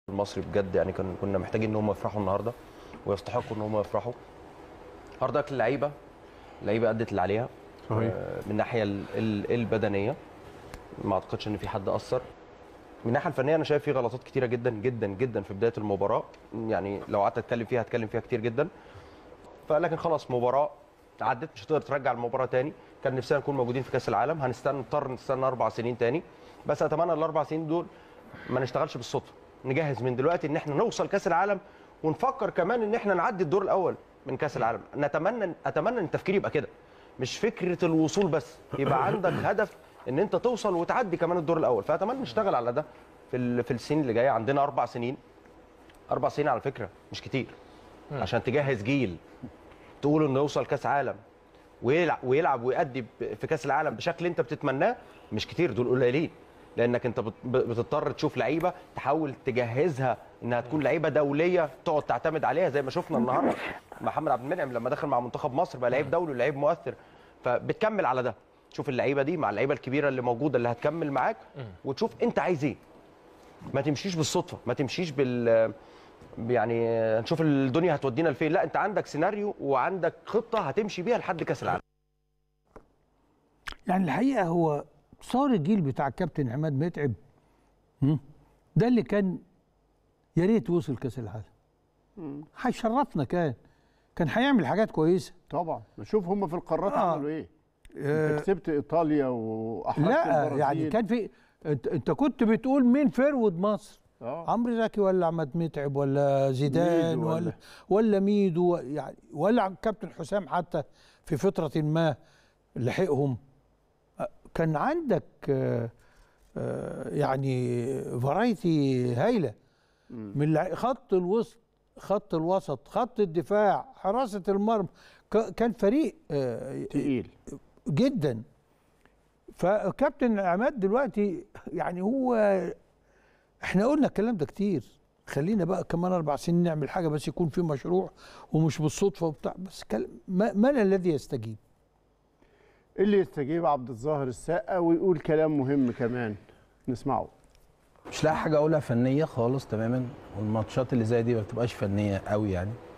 المصري بجد يعني كان كنا محتاجين ان هم يفرحوا النهارده ويستحقوا ان هم يفرحوا هاردك اللعيبه اللعيبه ادت اللي عليها صحيح. آه، من الناحيه ال- ال- البدنيه ما اعتقدش ان في حد اثر من الناحيه الفنيه انا شايف في غلطات كتيره جدا جدا جدا في بدايه المباراه يعني لو قعدت اتكلم فيها هتكلم فيها كتير جدا فلكن خلاص مباراه عدت مش هتقدر ترجع المباراه تاني كان نفسنا نكون موجودين في كاس العالم هنستنى نضطر نستنى اربع سنين تاني بس اتمنى الاربع سنين دول ما نشتغلش بالصدفه نجهز من دلوقتي ان احنا نوصل كاس العالم ونفكر كمان ان احنا نعدي الدور الاول من كاس العالم نتمنى اتمنى ان التفكير يبقى كده مش فكره الوصول بس يبقى عندك هدف ان انت توصل وتعدي كمان الدور الاول فاتمنى نشتغل على ده في ال- في السنين اللي جايه عندنا اربع سنين اربع سنين على فكره مش كتير عشان تجهز جيل تقول انه يوصل كاس عالم ويلعب ويلعب ويأدي ب- في كاس العالم بشكل انت بتتمناه مش كتير دول قليلين لانك انت بت- ب- بتضطر تشوف لعيبه تحاول تجهزها انها تكون لعيبه دوليه تقعد تعتمد عليها زي ما شفنا النهارده محمد عبد المنعم لما دخل مع منتخب مصر بقى لعيب دولي ولعيب مؤثر فبتكمل على ده تشوف اللعيبه دي مع اللعيبه الكبيره اللي موجوده اللي هتكمل معاك وتشوف انت عايز ايه ما تمشيش بالصدفه ما تمشيش بال يعني نشوف الدنيا هتودينا لفين لا انت عندك سيناريو وعندك خطه هتمشي بيها لحد كاس العالم يعني الحقيقه هو صار الجيل بتاع الكابتن عماد متعب هم؟ ده اللي كان يا ريت وصل كاس العالم هيشرفنا كان كان هيعمل حاجات كويسه طبعا شوف هم في القارات آه. عملوا ايه آه، انت كسبت ايطاليا واحرجت لا البرازيل. يعني كان في انت, انت كنت بتقول مين فرود مصر اه عمرو زكي ولا عماد متعب ولا زيدان ميدو ولا ولا- ولا ميدو يعني ولا كابتن حسام حتى في فترة ما لحقهم أه، كان عندك آه، آه، يعني فرايتي هايلة من لع- خط الوسط خط الوسط خط الدفاع حراسة المرمى ك- كان فريق آه، تقيل جدا فكابتن عماد دلوقتي يعني هو احنا قلنا الكلام ده كتير خلينا بقى كمان اربع سنين نعمل حاجه بس يكون في مشروع ومش بالصدفه وبتاع بس كلام ما- من الذي يستجيب؟ اللي يستجيب عبد الظاهر السقا ويقول كلام مهم كمان نسمعه مش لاقي حاجه اقولها فنيه خالص تماما والماتشات اللي زي دي ما بتبقاش فنيه قوي يعني